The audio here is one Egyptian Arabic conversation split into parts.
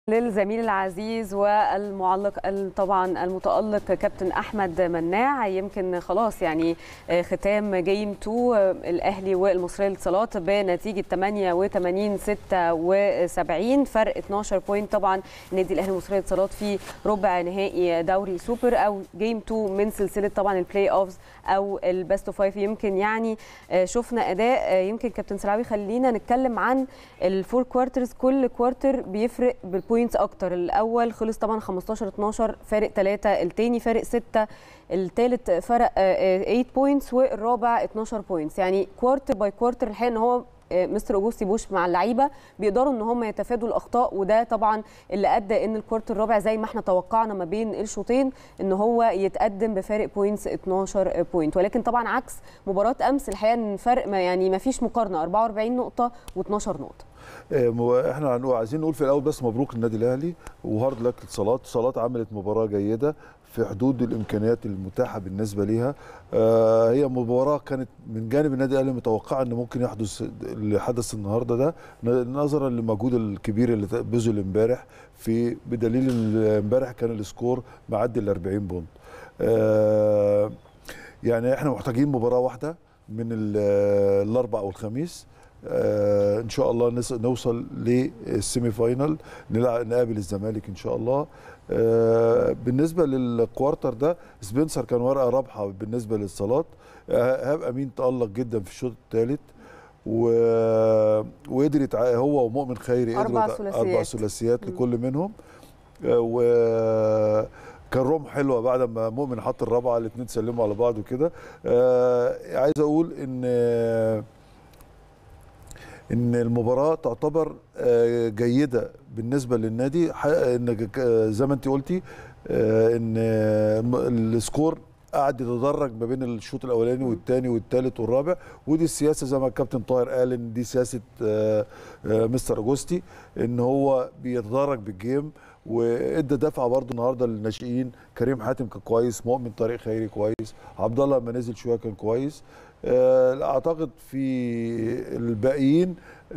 للزميل العزيز والمعلق طبعا المتألق كابتن أحمد مناع يمكن خلاص يعني ختام جيم 2 الأهلي والمصرية للاتصالات بنتيجة 88 76 فرق 12 بوينت طبعا النادي الأهلي والمصرية للاتصالات في ربع نهائي دوري سوبر أو جيم 2 من سلسلة طبعا البلاي أوفز أو البيست اوف فايف يمكن يعني شفنا أداء يمكن كابتن سلاوي خلينا نتكلم عن الفور كوارترز كل كوارتر بيفرق بالبوينتس اكتر الاول خلص طبعا 15 12 فارق 3 الثاني فارق 6 الثالث فرق 8 بوينتس والرابع 12 بوينتس يعني كوارتر باي كوارتر الحقيقه ان هو مستر اوجوستي بوش مع اللعيبه بيقدروا ان هم يتفادوا الاخطاء وده طبعا اللي ادى ان الكوارتر الرابع زي ما احنا توقعنا ما بين الشوطين ان هو يتقدم بفارق بوينتس 12 بوينت ولكن طبعا عكس مباراه امس الحقيقه ان فرق ما يعني ما فيش مقارنه 44 نقطه و12 نقطه احنا عايزين نقول في الاول بس مبروك للنادي الاهلي وهارد لك اتصالات اتصالات عملت مباراه جيده في حدود الامكانيات المتاحه بالنسبه ليها آه هي مباراه كانت من جانب النادي الاهلي متوقعه ان ممكن يحدث اللي حدث النهارده ده نظرا للمجهود الكبير اللي بذل امبارح في بدليل امبارح كان السكور معدي ال 40 بونت آه يعني احنا محتاجين مباراه واحده من الاربع والخميس آه ان شاء الله نوصل للسيمي فاينل نقابل الزمالك ان شاء الله آه بالنسبه للكوارتر ده سبنسر كان ورقه رابحه بالنسبه للصالات آه هاب امين تالق جدا في الشوط الثالث و... وقدر يتع... هو ومؤمن خيري اربع ثلاثيات اربع ثلاثيات لكل منهم و كان روم حلوه بعد ما مؤمن حط الرابعه الاثنين سلموا على بعض وكده عايز اقول ان ان المباراه تعتبر جيده بالنسبه للنادي ان زي ما انت قلتي ان السكور قعد يتدرج ما بين الشوط الاولاني والثاني والثالث والرابع ودي السياسه زي ما الكابتن طاهر قال ان دي سياسه مستر اجوستي ان هو بيتدرج بالجيم وادى دفعه برضه النهارده للناشئين كريم حاتم كان كويس مؤمن طارق خيري كويس عبد الله لما نزل شويه كان كويس اعتقد في الباقيين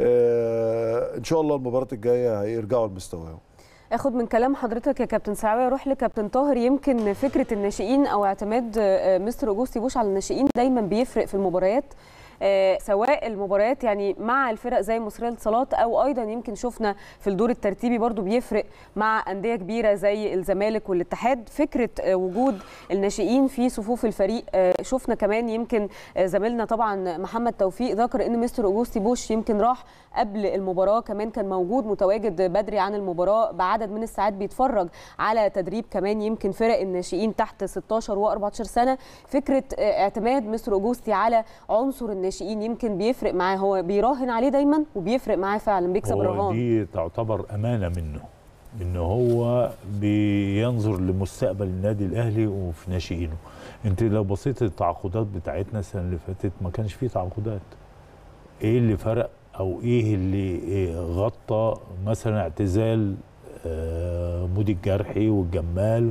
ان شاء الله المباراه الجايه هيرجعوا لمستواهم اخد من كلام حضرتك يا كابتن سعاوي اروح لكابتن طاهر يمكن فكره الناشئين او اعتماد مستر اوجوستي بوش على الناشئين دايما بيفرق في المباريات آه سواء المباريات يعني مع الفرق زي مصرية للاتصالات او ايضا يمكن شفنا في الدور الترتيبي برضو بيفرق مع انديه كبيره زي الزمالك والاتحاد فكره آه وجود الناشئين في صفوف الفريق آه شفنا كمان يمكن زميلنا طبعا محمد توفيق ذكر ان مستر اوجوستي بوش يمكن راح قبل المباراه كمان كان موجود متواجد بدري عن المباراه بعدد من الساعات بيتفرج على تدريب كمان يمكن فرق الناشئين تحت 16 و14 سنه فكره اعتماد مستر اوجوستي على عنصر الناشئين يمكن بيفرق معاه هو بيراهن عليه دايما وبيفرق معاه فعلا بيكسب الرهان دي تعتبر امانه منه ان هو بينظر لمستقبل النادي الاهلي وفي ناشئينه انت لو بصيت التعاقدات بتاعتنا السنه اللي فاتت ما كانش فيه تعاقدات ايه اللي فرق او ايه اللي إيه غطى مثلا اعتزال مودي الجرحي والجمال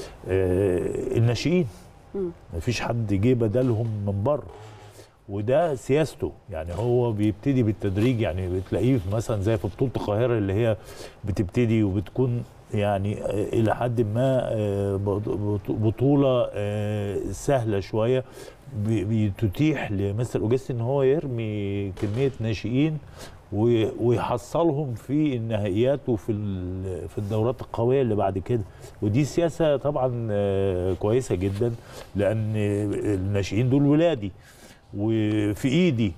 الناشئين مفيش حد جه بدلهم من بره وده سياسته يعني هو بيبتدي بالتدريج يعني بتلاقيه مثلا زي في بطوله القاهره اللي هي بتبتدي وبتكون يعني الى حد ما بطوله سهله شويه بتتيح لمستر اوجستي ان هو يرمي كميه ناشئين ويحصلهم في النهائيات وفي في الدورات القويه اللي بعد كده ودي سياسه طبعا كويسه جدا لان الناشئين دول ولادي وفي ايدي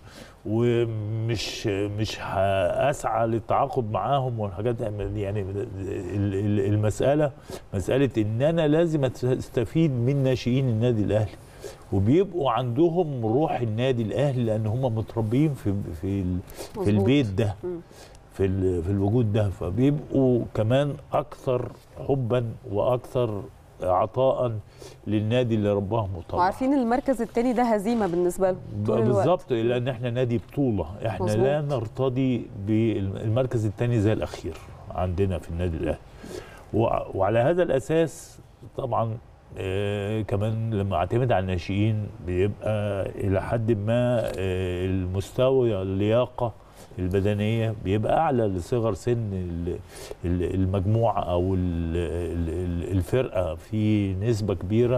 ومش مش هاسعى للتعاقد معاهم والحاجات يعني المساله مساله ان انا لازم استفيد من ناشئين النادي الاهلي وبيبقوا عندهم روح النادي الاهلي لان هم متربيين في في في البيت ده في في الوجود ده فبيبقوا كمان اكثر حبا واكثر عطاء للنادي اللي رباهم وطبعا وعارفين المركز الثاني ده هزيمه بالنسبه لهم بالظبط لان احنا نادي بطوله احنا مزبوط. لا نرتضي بالمركز الثاني زي الاخير عندنا في النادي الاهلي وعلى هذا الاساس طبعا آه كمان لما اعتمد على الناشئين بيبقى الى حد ما آه المستوى اللياقه البدنيه بيبقى اعلى لصغر سن ال- ال- المجموعه او ال- ال- ال- الفرقه في نسبه كبيره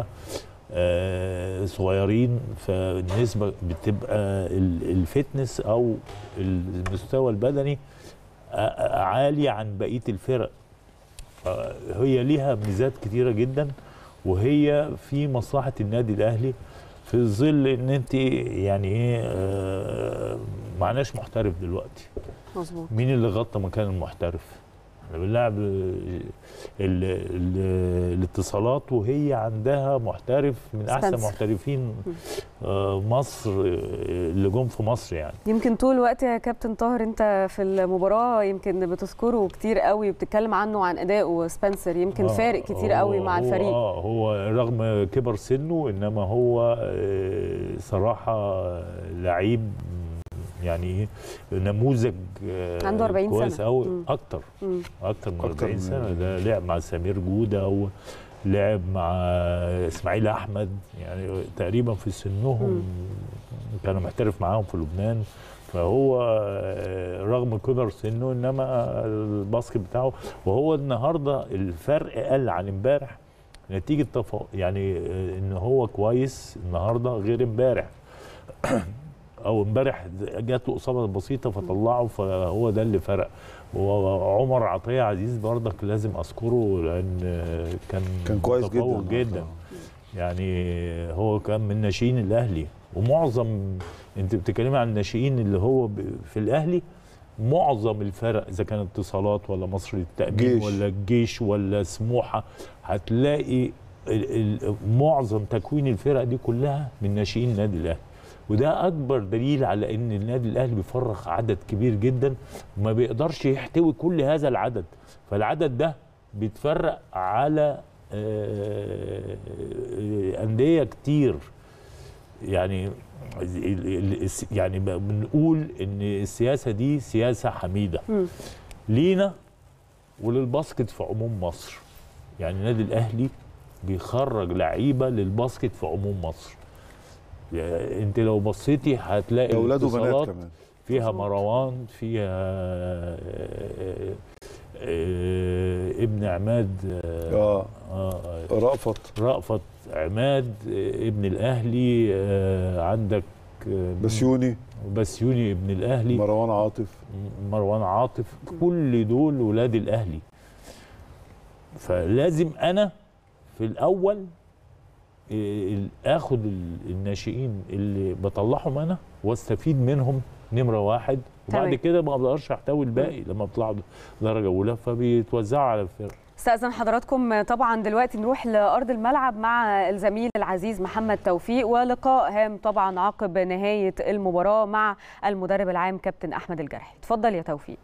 آه، صغيرين فالنسبه بتبقى ال- الفتنس او المستوى البدني آه، عالي عن بقيه الفرق هي ليها ميزات كتيره جدا وهي في مصلحه النادي الاهلي في ظل ان انت يعني ايه آه، معناش محترف دلوقتي مظبوط مين اللي غطى مكان المحترف احنا بنلعب ال- ال- ال- الاتصالات وهي عندها محترف من احسن سبنسر. محترفين آه، مصر آه، اللي جم في مصر يعني يمكن طول الوقت يا كابتن طاهر انت في المباراه يمكن بتذكره كتير قوي وبتتكلم عنه عن اداؤه سبنسر يمكن آه، فارق كتير هو- قوي مع هو- الفريق اه هو رغم كبر سنه انما هو آه، صراحه لعيب يعني ايه نموذج آه، عنده 40 كويس سنة. قوي مم. اكتر مم. اكتر من أكتر 40 من- سنه ده لعب مع سمير جوده او لعب مع اسماعيل احمد يعني تقريبا في سنهم كان محترف معاهم في لبنان فهو آه، رغم كبر سنه انما الباسكت بتاعه وهو النهارده الفرق قل عن امبارح نتيجه تفا... يعني آه، ان هو كويس النهارده غير امبارح او امبارح جات له اصابه بسيطه فطلعه فهو ده اللي فرق وعمر عطيه عزيز برضك لازم اذكره لان آه، كان كان كويس جدا متفوق جدا يعني هو كان من ناشئين الاهلي ومعظم انت بتتكلمي عن الناشئين اللي هو ب- في الاهلي معظم الفرق اذا كان اتصالات ولا مصر للتامين جيش. ولا الجيش ولا سموحه هتلاقي ال- ال- معظم تكوين الفرق دي كلها من ناشئين النادي الاهلي وده اكبر دليل على ان النادي الاهلي بيفرغ عدد كبير جدا وما بيقدرش يحتوي كل هذا العدد فالعدد ده بيتفرق على آه، آه، انديه كتير يعني ال- ال- الس- يعني ب- بنقول ان السياسه دي سياسه حميده مم. لينا وللباسكت في عموم مصر يعني النادي الاهلي بيخرج لعيبه للباسكت في عموم مصر يعني انت لو بصيتي هتلاقي اولاد وبنات الاتصالات كمان فيها مظبوط. مروان فيها آه، آه، ابن عماد آه، اه آه، رأفت رأفت عماد آه، ابن الاهلي آه، عندك آه، بسيوني بسيوني ابن الاهلي مروان عاطف مروان عاطف كل دول ولاد الاهلي فلازم انا في الاول إيه، اخد ال- الناشئين اللي بطلعهم انا واستفيد منهم نمره واحد وبعد تمام. كده ما بقدرش احتوي الباقي لما بيطلعوا درجه اولى فبيتوزعوا على الفرق استاذن حضراتكم طبعا دلوقتي نروح لارض الملعب مع الزميل العزيز محمد توفيق ولقاء هام طبعا عقب نهايه المباراه مع المدرب العام كابتن احمد الجرحي اتفضل يا توفيق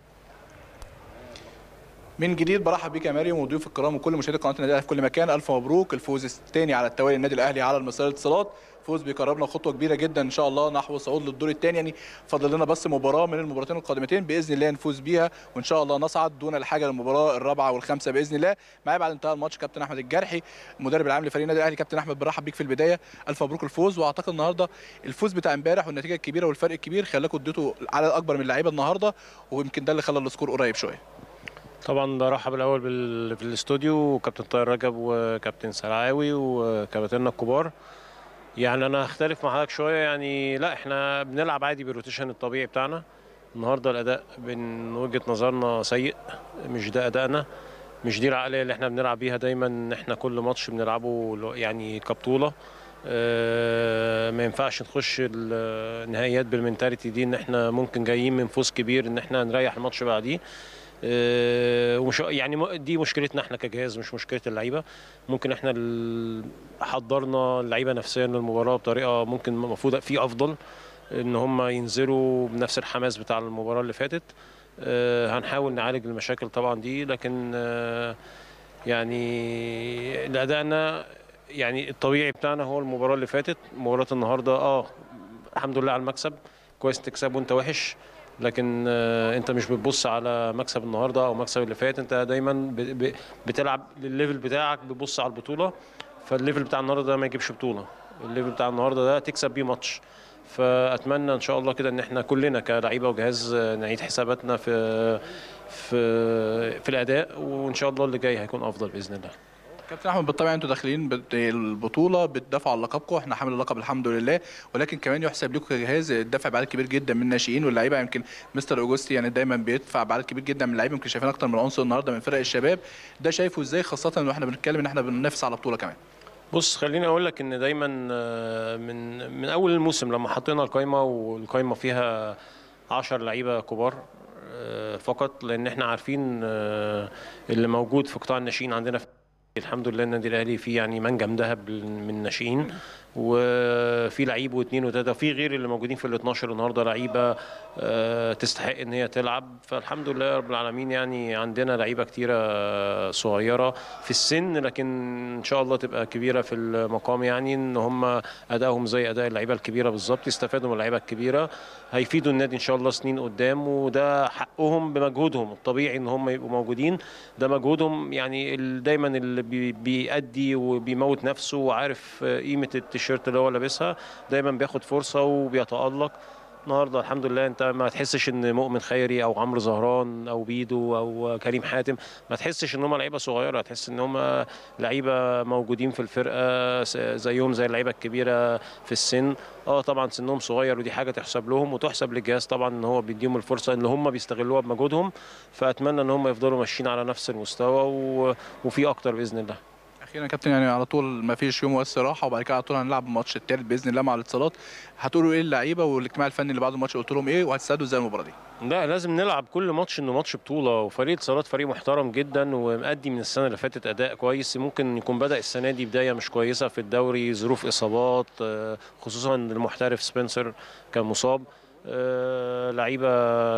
من جديد برحب بيك يا مريم وضيوف الكرام وكل مشاهدي قناه النادي الاهلي في كل مكان الف مبروك الفوز الثاني على التوالي النادي الاهلي على المصرية الاتصالات فوز بيقربنا خطوه كبيره جدا ان شاء الله نحو الصعود للدور الثاني يعني فاضل لنا بس مباراه من المباراتين القادمتين باذن الله نفوز بيها وان شاء الله نصعد دون الحاجه للمباراه الرابعه والخامسه باذن الله معايا بعد انتهاء الماتش كابتن احمد الجرحي المدرب العام لفريق النادي الاهلي كابتن احمد برحب بيك في البدايه الف مبروك الفوز واعتقد النهارده الفوز بتاع امبارح والنتيجه الكبيره والفرق الكبير خلاكم اديتوا عدد اكبر من اللعيبه النهارده ويمكن ده اللي خلى السكور قريب شويه طبعا برحب الاول بال... في الاستوديو كابتن طاهر رجب وكابتن سلعاوي وكباتننا الكبار يعني انا هختلف مع حضرتك شويه يعني لا احنا بنلعب عادي بالروتيشن الطبيعي بتاعنا النهارده الاداء من وجهه نظرنا سيء مش ده ادائنا مش دي العقليه اللي احنا بنلعب بيها دايما ان احنا كل ماتش بنلعبه لو- يعني كبطوله آه، ما ينفعش نخش النهائيات بالمنتاليتي دي ان احنا ممكن جايين من فوز كبير ان احنا نريح الماتش بعديه آه، ومش يعني م- دي مشكلتنا احنا كجهاز مش مشكله اللعيبه ممكن احنا ال- حضرنا اللعيبه نفسيا للمباراه بطريقه ممكن المفروض في افضل ان هم ينزلوا بنفس الحماس بتاع المباراه اللي فاتت آه، هنحاول نعالج المشاكل طبعا دي لكن آه، يعني ادائنا يعني الطبيعي بتاعنا هو المباراه اللي فاتت مباراه النهارده اه الحمد لله على المكسب كويس تكسب وانت وحش لكن آه، انت مش بتبص على مكسب النهارده او مكسب اللي فات انت دايما ب- ب- بتلعب للليفل بتاعك بتبص على البطوله فالليفل بتاع النهارده ده ما يجيبش بطوله الليفل بتاع النهارده ده تكسب بيه ماتش فاتمنى ان شاء الله كده ان احنا كلنا كلعيبه وجهاز نعيد حساباتنا في في في الاداء وان شاء الله اللي جاي هيكون افضل باذن الله كابتن احمد بالطبع انتوا داخلين بت- البطوله بتدافعوا على لقبكم احنا حامل اللقب الحمد لله ولكن كمان يحسب لكم كجهاز الدفع بعدد كبير جدا من الناشئين واللعيبه يمكن مستر اوجوستي يعني دايما بيدفع بعدد كبير جدا من اللعيبه يمكن شايفين اكتر من عنصر النهارده من فرق الشباب ده شايفه ازاي خاصه ان احنا بنتكلم ان احنا بننافس على بطوله كمان بص خليني اقول لك ان دايما آه، من من اول الموسم لما حطينا القايمه والقايمه فيها 10 لعيبه كبار آه، فقط لان احنا عارفين آه، اللي موجود في قطاع الناشئين عندنا في الحمد لله النادي الاهلي فيه يعني منجم ذهب من الناشئين وفي لعيب واثنين وثلاثه وفي غير اللي موجودين في ال 12 النهارده لعيبه آه، تستحق ان هي تلعب فالحمد لله رب العالمين يعني عندنا لعيبه كتيره آه، صغيره في السن لكن ان شاء الله تبقى كبيره في المقام يعني ان هم ادائهم زي اداء اللعيبه الكبيره بالظبط يستفادوا من اللعيبه الكبيره هيفيدوا النادي ان شاء الله سنين قدام وده حقهم بمجهودهم الطبيعي ان هم يبقوا موجودين ده مجهودهم يعني ال- دايما اللي بي- بيأدي وبيموت نفسه وعارف آه، قيمه التيشيرت اللي هو لابسها دايما بياخد فرصه وبيتألق النهارده الحمد لله انت ما تحسش ان مؤمن خيري او عمرو زهران او بيدو او كريم حاتم ما تحسش ان هم لعيبه صغيره تحس ان هم لعيبه موجودين في الفرقه س- زيهم زي اللعيبه الكبيره في السن اه طبعا سنهم صغير ودي حاجه تحسب لهم وتحسب للجهاز طبعا ان هو بيديهم الفرصه ان هم بيستغلوها بمجهودهم فاتمنى ان هم يفضلوا ماشيين على نفس المستوى و... وفي اكتر باذن الله اخيرا يا كابتن يعني على طول ما فيش يوم استراحه وبعد كده على طول هنلعب الماتش الثالث باذن الله مع الاتصالات هتقولوا ايه اللعيبه والاجتماع الفني اللي بعد الماتش قلت لهم ايه وهتستعدوا ازاي المباراه دي لا لازم نلعب كل ماتش انه ماتش بطوله وفريق اتصالات فريق محترم جدا ومأدي من السنه اللي فاتت اداء كويس ممكن يكون بدا السنه دي بدايه مش كويسه في الدوري ظروف اصابات آه، خصوصا المحترف سبنسر كان مصاب آه، لعيبه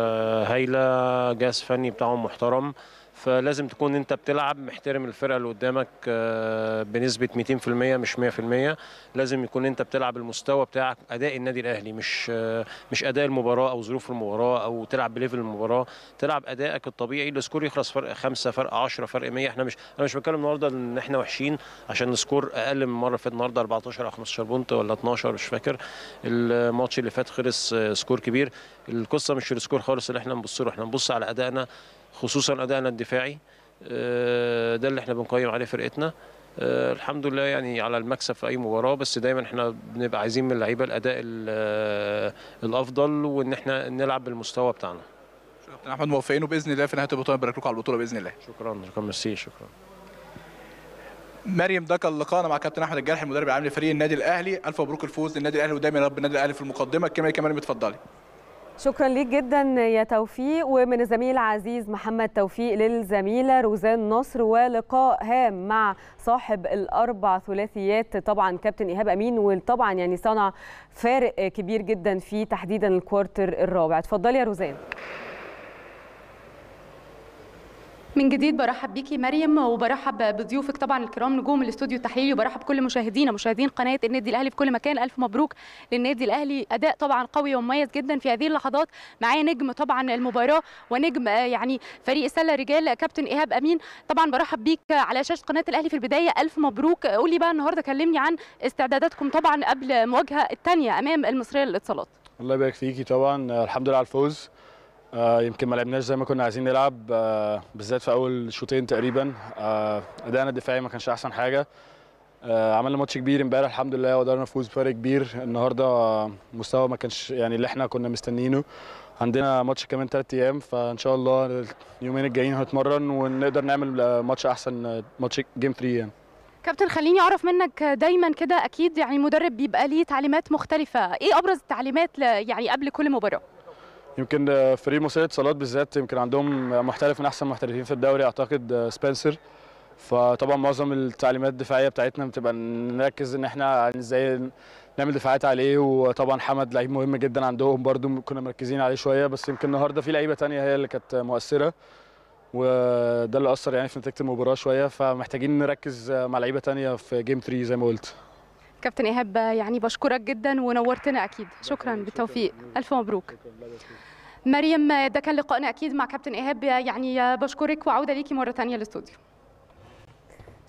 هايله جهاز فني بتاعهم محترم فلازم تكون انت بتلعب محترم الفرقه اللي قدامك آه، بنسبه 200% مش 100% لازم يكون انت بتلعب المستوى بتاعك اداء النادي الاهلي مش آه، مش اداء المباراه او ظروف المباراه او تلعب بليفل المباراه تلعب ادائك الطبيعي السكور يخلص فرق خمسة فرق 10 فرق 100 احنا مش انا مش بتكلم النهارده ان احنا وحشين عشان السكور اقل من المره اللي فاتت النهارده 14 او 15 بونت ولا 12 مش فاكر الماتش اللي فات خلص آه، سكور كبير القصه مش في السكور خالص اللي احنا بنبص له احنا بنبص على ادائنا خصوصا ادائنا الدفاعي آه، ده اللي احنا بنقيم عليه فرقتنا آه، الحمد لله يعني على المكسب في اي مباراه بس دايما احنا بنبقى عايزين من اللعيبه الاداء ال- آه، الافضل وان احنا نلعب بالمستوى بتاعنا كابتن احمد موفقين وباذن الله في نهايه البطوله نبارك لكم على البطوله باذن الله شكرا شكرا ميرسي شكرا مريم ده كان لقاءنا مع كابتن احمد الجرحي المدرب العام لفريق النادي الاهلي الف مبروك الفوز للنادي الاهلي ودايما يا رب النادي الاهلي في المقدمه كمان كمان اتفضلي شكرا ليك جدا يا توفيق ومن الزميل العزيز محمد توفيق للزميله روزان نصر ولقاء هام مع صاحب الاربع ثلاثيات طبعا كابتن ايهاب امين وطبعا يعني صنع فارق كبير جدا في تحديدا الكوارتر الرابع اتفضلي يا روزان من جديد برحب بيكي مريم وبرحب بضيوفك طبعا الكرام نجوم الاستوديو التحليلي وبرحب بكل مشاهدينا مشاهدين قناه النادي الاهلي في كل مكان الف مبروك للنادي الاهلي اداء طبعا قوي ومميز جدا في هذه اللحظات معايا نجم طبعا المباراه ونجم آه، يعني فريق السله رجال كابتن ايهاب امين طبعا برحب بيك على شاشه قناه الاهلي في البدايه الف مبروك قولي بقى النهارده كلمني عن استعداداتكم طبعا قبل المواجهه الثانيه امام المصريه للاتصالات الله يبارك فيكي طبعا آه، الحمد لله على الفوز آه، يمكن ما لعبناش زي ما كنا عايزين نلعب آه، بالذات في اول شوطين تقريبا آه، ادائنا الدفاعي ما كانش احسن حاجه آه، عملنا ماتش كبير امبارح الحمد لله وقدرنا نفوز بفرق كبير النهارده آه، مستوى ما كانش يعني اللي احنا كنا مستنيينه عندنا ماتش كمان ثلاث ايام فان شاء الله اليومين الجايين هنتمرن ونقدر نعمل آه، ماتش احسن آه، ماتش جيم 3 يعني كابتن خليني اعرف منك دايما كده اكيد يعني مدرب بيبقى ليه تعليمات مختلفه ايه ابرز التعليمات ل- يعني قبل كل مباراه يمكن آه، فريق مصرية اتصالات بالذات يمكن عندهم محترف من احسن المحترفين في الدوري اعتقد آه، سبنسر فطبعا معظم التعليمات الدفاعيه بتاعتنا بتبقى نركز ان احنا ازاي نعمل دفاعات عليه وطبعا حمد لعيب مهم جدا عندهم برضو كنا مركزين عليه شويه بس يمكن النهارده في لعيبه تانية هي اللي كانت مؤثره وده اللي اثر يعني في نتيجه المباراه شويه فمحتاجين نركز آه، مع لعيبه تانية في جيم 3 زي ما قلت كابتن ايهاب يعني بشكرك جدا ونورتنا اكيد شكرا بالتوفيق الف مبروك مريم ده كان لقائنا اكيد مع كابتن ايهاب يعني بشكرك وعوده ليكي مره ثانيه الاستوديو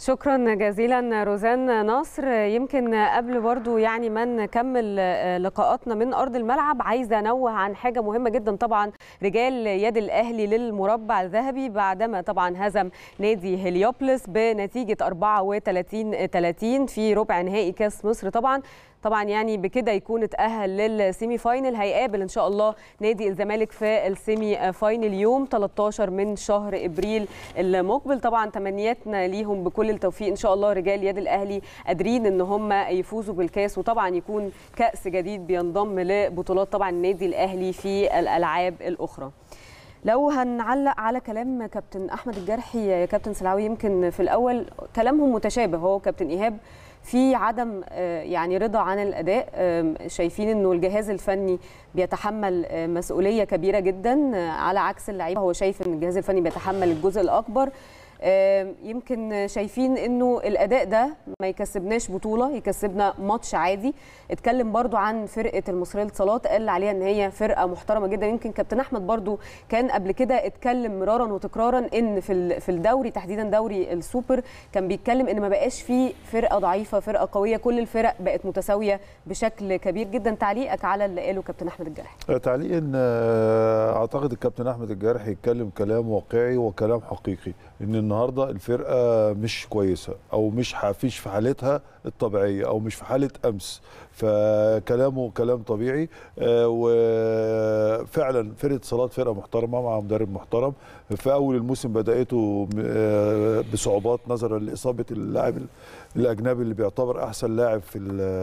شكرا جزيلا روزان نصر يمكن قبل برضو يعني ما نكمل لقاءاتنا من ارض الملعب عايزه انوه عن حاجه مهمه جدا طبعا رجال يد الاهلي للمربع الذهبي بعدما طبعا هزم نادي هليوبلس بنتيجه 34 30 في ربع نهائي كاس مصر طبعا طبعا يعني بكده يكون اتأهل للسيمي فاينل هيقابل ان شاء الله نادي الزمالك في السيمي فاينل يوم 13 من شهر ابريل المقبل طبعا تمنياتنا ليهم بكل التوفيق ان شاء الله رجال يد الاهلي قادرين ان هم يفوزوا بالكاس وطبعا يكون كأس جديد بينضم لبطولات طبعا النادي الاهلي في الالعاب الاخرى لو هنعلق على كلام كابتن احمد الجرحي يا كابتن سلاوي يمكن في الاول كلامهم متشابه هو كابتن ايهاب في عدم يعني رضا عن الاداء شايفين انه الجهاز الفني بيتحمل مسؤوليه كبيره جدا على عكس اللعيبه هو شايف ان الجهاز الفني بيتحمل الجزء الاكبر يمكن شايفين انه الاداء ده ما يكسبناش بطوله يكسبنا ماتش عادي اتكلم برضو عن فرقه المصريه للاتصالات قال عليها ان هي فرقه محترمه جدا يمكن كابتن احمد برضو كان قبل كده اتكلم مرارا وتكرارا ان في في الدوري تحديدا دوري السوبر كان بيتكلم ان ما بقاش في فرقه ضعيفه فرقه قويه كل الفرق بقت متساويه بشكل كبير جدا تعليقك على اللي قاله كابتن احمد الجرحي تعليق ان اعتقد الكابتن احمد الجرحي يتكلم كلام واقعي وكلام حقيقي ان النهارده الفرقه مش كويسه او مش فيش في حالتها الطبيعيه او مش في حاله امس فكلامه كلام طبيعي وفعلا فرقه صالات فرقه محترمه مع مدرب محترم في اول الموسم بداته بصعوبات نظرا لاصابه اللاعب الاجنبي اللي بيعتبر احسن لاعب في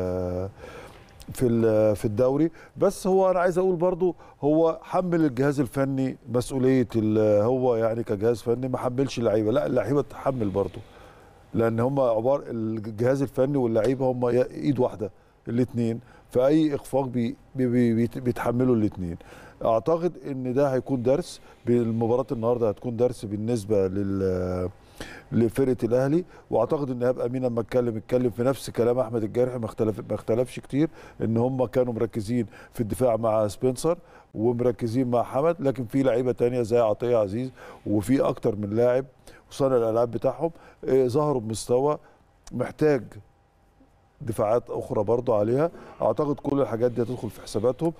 في في الدوري بس هو انا عايز اقول برضو هو حمل الجهاز الفني مسؤوليه هو يعني كجهاز فني ما حملش اللعيبه لا اللعيبه تحمل برضو لان هم عباره الجهاز الفني واللعيبه هم ايد واحده الاثنين فاي اخفاق بي بي بي بيتحملوا الاثنين اعتقد ان ده هيكون درس بالمباراه النهارده هتكون درس بالنسبه لل لفرقه الاهلي واعتقد ان ايهاب امين لما اتكلم اتكلم في نفس كلام احمد الجارحي ما اختلف ما اختلفش كتير ان هم كانوا مركزين في الدفاع مع سبنسر ومركزين مع حمد لكن في لعيبه تانية زي عطيه عزيز وفي اكتر من لاعب وصانع الالعاب بتاعهم ظهروا بمستوى محتاج دفاعات اخرى برضو عليها اعتقد كل الحاجات دي هتدخل في حساباتهم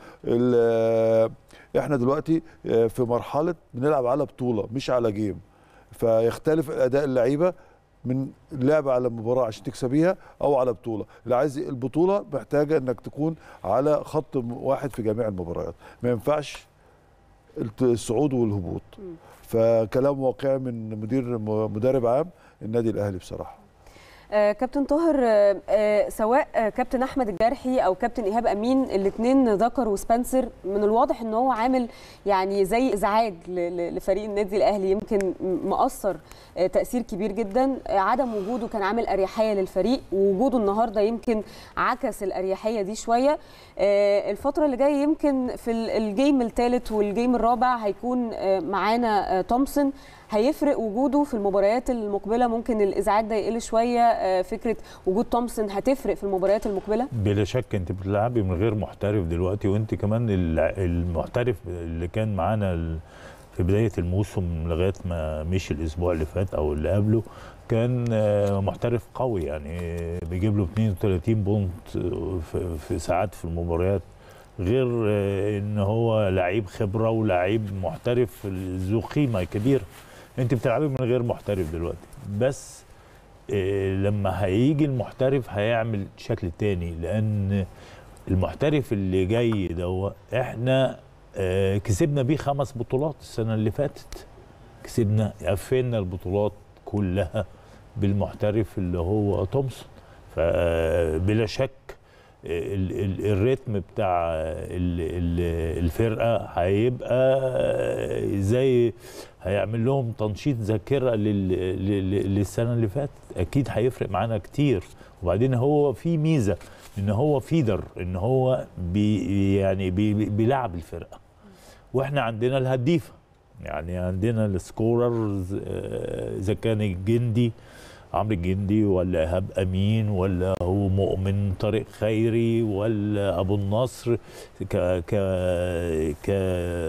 احنا دلوقتي في مرحله بنلعب على بطوله مش على جيم فيختلف اداء اللعيبه من اللعب على مباراه عشان تكسبيها او على بطوله اللي عايز البطوله محتاجه انك تكون على خط واحد في جميع المباريات ما ينفعش الصعود والهبوط فكلام واقعي من مدير مدرب عام النادي الاهلي بصراحه آه كابتن طاهر آه آه سواء كابتن احمد الجرحي او كابتن ايهاب امين الاثنين ذكروا سبنسر من الواضح ان هو عامل يعني زي ازعاج لفريق النادي الاهلي يمكن مأثر تاثير كبير جدا عدم وجوده كان عامل اريحيه للفريق ووجوده النهارده يمكن عكس الاريحيه دي شويه الفتره اللي جايه يمكن في الجيم الثالث والجيم الرابع هيكون معانا تومسون هيفرق وجوده في المباريات المقبله ممكن الازعاج ده يقل شويه فكره وجود تومسون هتفرق في المباريات المقبله بلا شك انت بتلعبي من غير محترف دلوقتي وانت كمان المحترف اللي كان معانا في بدايه الموسم لغايه ما مشي الاسبوع اللي فات او اللي قبله كان محترف قوي يعني بيجيب له 32 بونت في ساعات في المباريات غير ان هو لعيب خبره ولعيب محترف ذو قيمه كبيره انت بتلعبي من غير محترف دلوقتي بس لما هيجي المحترف هيعمل شكل تاني لان المحترف اللي جاي ده احنا كسبنا بيه خمس بطولات السنه اللي فاتت كسبنا قفلنا البطولات كلها بالمحترف اللي هو تومسون فبلا شك الريتم بتاع الفرقه هيبقى زي هيعمل لهم تنشيط ذاكره للسنه اللي فاتت اكيد هيفرق معانا كتير وبعدين هو في ميزه ان هو فيدر ان هو بي يعني بي بيلعب الفرقه واحنا عندنا الهديفه يعني عندنا السكورر اذا كان الجندي عمرو الجندي ولا ايهاب امين ولا هو مؤمن طارق خيري ولا ابو النصر ك ك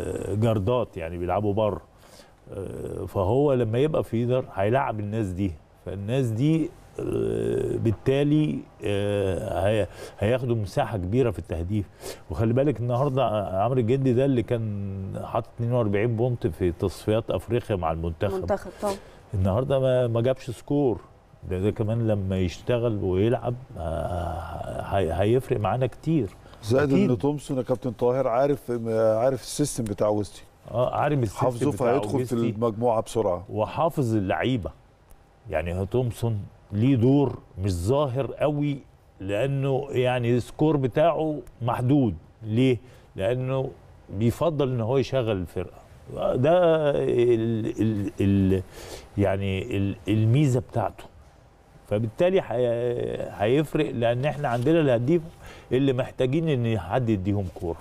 كجردات يعني بيلعبوا بره فهو لما يبقى فيدر هيلعب الناس دي فالناس دي آه، بالتالي آه، هي- هياخدوا مساحه كبيره في التهديف وخلي بالك النهارده عمرو الجندي ده اللي كان حاطط 42 بونت في تصفيات افريقيا مع المنتخب منتخب طبعا النهارده ما, ما جابش سكور ده, ده كمان لما يشتغل ويلعب آه، هي- هيفرق معانا كتير زائد أكيد. ان تومسون يا كابتن طاهر عارف عارف السيستم بتاع ويستي اه عارف السيستم حافظه بتاع فهيدخل في أوجستي. المجموعه بسرعه وحافظ اللعيبه يعني هو تومسون ليه دور مش ظاهر قوي لانه يعني السكور بتاعه محدود ليه لانه بيفضل ان هو يشغل الفرقه ده ال ال ال يعني ال الميزه بتاعته فبالتالي هي- هيفرق لان احنا عندنا الهديف اللي محتاجين ان حد يديهم كوره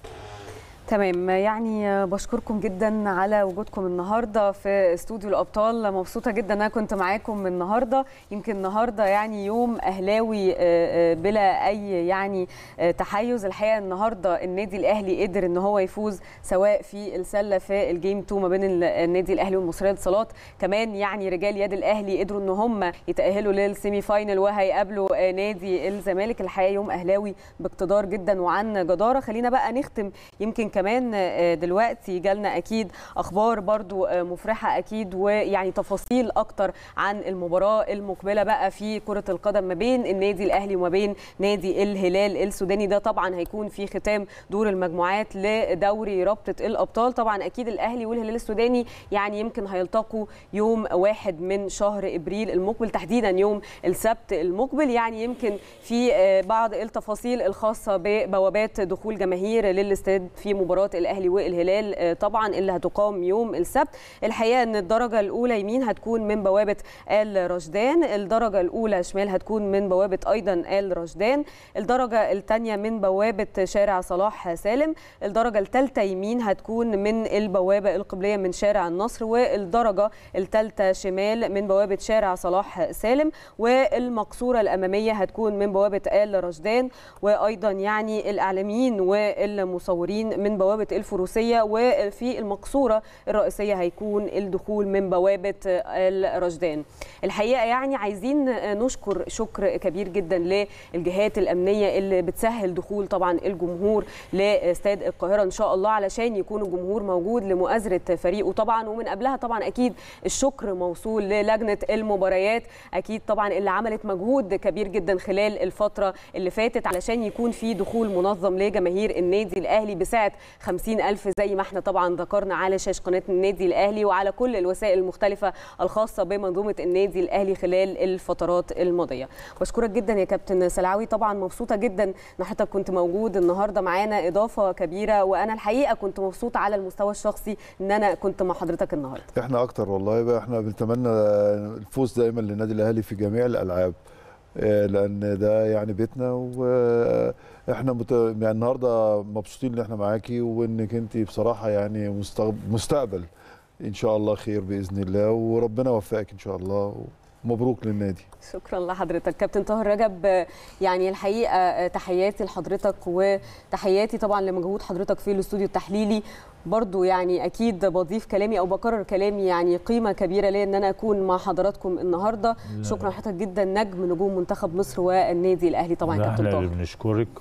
تمام يعني بشكركم جدا على وجودكم النهارده في استوديو الابطال مبسوطه جدا ان انا كنت معاكم النهارده يمكن النهارده يعني يوم اهلاوي آه، آه، بلا اي يعني آه، تحيز الحقيقه النهارده النادي الاهلي قدر ان هو يفوز سواء في السله في الجيم 2 ما بين ال- النادي الاهلي والمصريه للصالات كمان يعني رجال يد الاهلي قدروا ان هم يتاهلوا للسيمي فاينل وهيقابلوا آه، نادي الزمالك الحقيقه يوم اهلاوي باقتدار جدا وعن جداره خلينا بقى نختم يمكن كمان آه، دلوقتي جالنا اكيد اخبار برضو آه، مفرحه اكيد ويعني تفاصيل اكتر عن المباراه المقبله بقى في كره القدم ما بين النادي الاهلي وما بين نادي الهلال السوداني ده طبعا هيكون في ختام دور المجموعات لدوري رابطه الابطال طبعا اكيد الاهلي والهلال السوداني يعني يمكن هيلتقوا يوم واحد من شهر ابريل المقبل تحديدا يوم السبت المقبل يعني يمكن في آه، بعض التفاصيل الخاصه ببوابات دخول جماهير للاستاد في مباراه الاهلي والهلال آه، طبعا اللي هتقام يوم السبت الحقيقه ان الدرجه الاولى يمين هتكون من بوابه ال رشدان الدرجه الاولى شمال هتكون من بوابه ايضا ال رشدان الدرجه الثانيه من بوابه شارع صلاح سالم الدرجه الثالثه يمين هتكون من البوابه القبليه من شارع النصر والدرجه الثالثه شمال من بوابه شارع صلاح سالم والمقصوره الاماميه هتكون من بوابه ال رشدان وايضا يعني الاعلاميين والمصورين من بوابه الفروسيه وفي المقصوره الرئيسيه هيكون الدخول من بوابه الرشدان الحقيقه يعني عايزين نشكر شكر كبير جدا للجهات الامنيه اللي بتسهل دخول طبعا الجمهور لاستاد القاهره ان شاء الله علشان يكون الجمهور موجود لمؤازره فريقه طبعا ومن قبلها طبعا اكيد الشكر موصول للجنه المباريات اكيد طبعا اللي عملت مجهود كبير جدا خلال الفتره اللي فاتت علشان يكون في دخول منظم لجماهير النادي الاهلي بسعه 50 ألف زي ما احنا طبعا ذكرنا على شاشه قناه النادي الاهلي وعلى كل الوسائل المختلفه الخاصه بمنظومه النادي الاهلي خلال الفترات الماضيه بشكرك جدا يا كابتن سلعوي طبعا مبسوطه جدا ان حضرتك كنت موجود النهارده معانا اضافه كبيره وانا الحقيقه كنت مبسوطه على المستوى الشخصي ان انا كنت مع حضرتك النهارده احنا اكتر والله بقى احنا بنتمنى الفوز دائما للنادي الاهلي في جميع الالعاب آه، لان ده يعني بيتنا واحنا مت... يعني النهارده مبسوطين ان احنا معاكي وانك انت بصراحه يعني مستقبل, مستقبل ان شاء الله خير باذن الله وربنا يوفقك ان شاء الله ومبروك للنادي شكرا لحضرتك كابتن طاهر رجب يعني الحقيقه تحياتي لحضرتك وتحياتي طبعا لمجهود حضرتك في الاستوديو التحليلي برضو يعني اكيد بضيف كلامي او بكرر كلامي يعني قيمه كبيره ليا ان انا اكون مع حضراتكم النهارده لا. شكرا لحضرتك جدا نجم نجوم منتخب مصر والنادي الاهلي طبعا لا، كابتن احنا اللي طاهر بنشكرك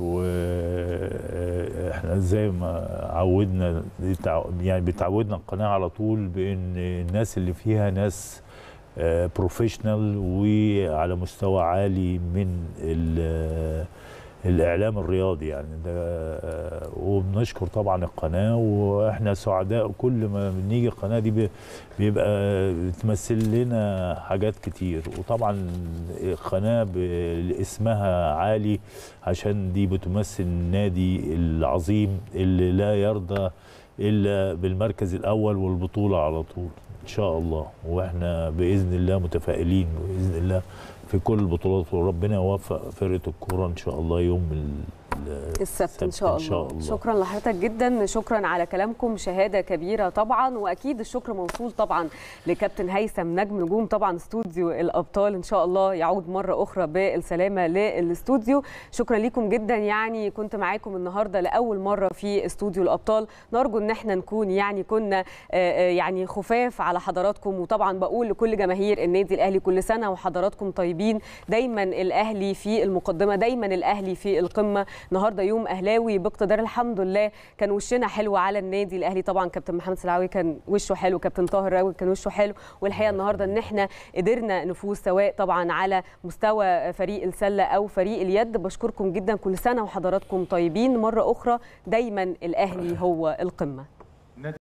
واحنا زي ما عودنا بتع- يعني بتعودنا القناه على طول بان الناس اللي فيها ناس بروفيشنال وعلى مستوى عالي من ال- الاعلام الرياضي يعني ده آه، وبنشكر طبعا القناه واحنا سعداء كل ما بنيجي القناه دي بي- بيبقى بتمثل لنا حاجات كتير وطبعا القناه ب- اسمها عالي عشان دي بتمثل النادي العظيم اللي لا يرضى الا بالمركز الاول والبطوله على طول ان شاء الله واحنا باذن الله متفائلين باذن الله في كل البطولات وربنا يوفق فرقه الكوره ان شاء الله يوم ال- السبت ان شاء الله شكرا لحضرتك جدا شكرا على كلامكم شهاده كبيره طبعا واكيد الشكر موصول طبعا لكابتن هيثم نجم نجوم طبعا استوديو الابطال ان شاء الله يعود مره اخرى بالسلامه للاستوديو شكرا لكم جدا يعني كنت معاكم النهارده لاول مره في استوديو الابطال نرجو ان احنا نكون يعني كنا يعني خفاف على حضراتكم وطبعا بقول لكل جماهير النادي الاهلي كل سنه وحضراتكم طيبين دايما الاهلي في المقدمه دايما الاهلي في القمه النهارده يوم اهلاوي باقتدار الحمد لله كان وشنا حلو على النادي الاهلي طبعا كابتن محمد سلعاوي كان وشه حلو كابتن طاهر راوي كان وشه حلو والحقيقه النهارده ان احنا قدرنا نفوز سواء طبعا على مستوى فريق السله او فريق اليد بشكركم جدا كل سنه وحضراتكم طيبين مره اخرى دايما الاهلي هو القمه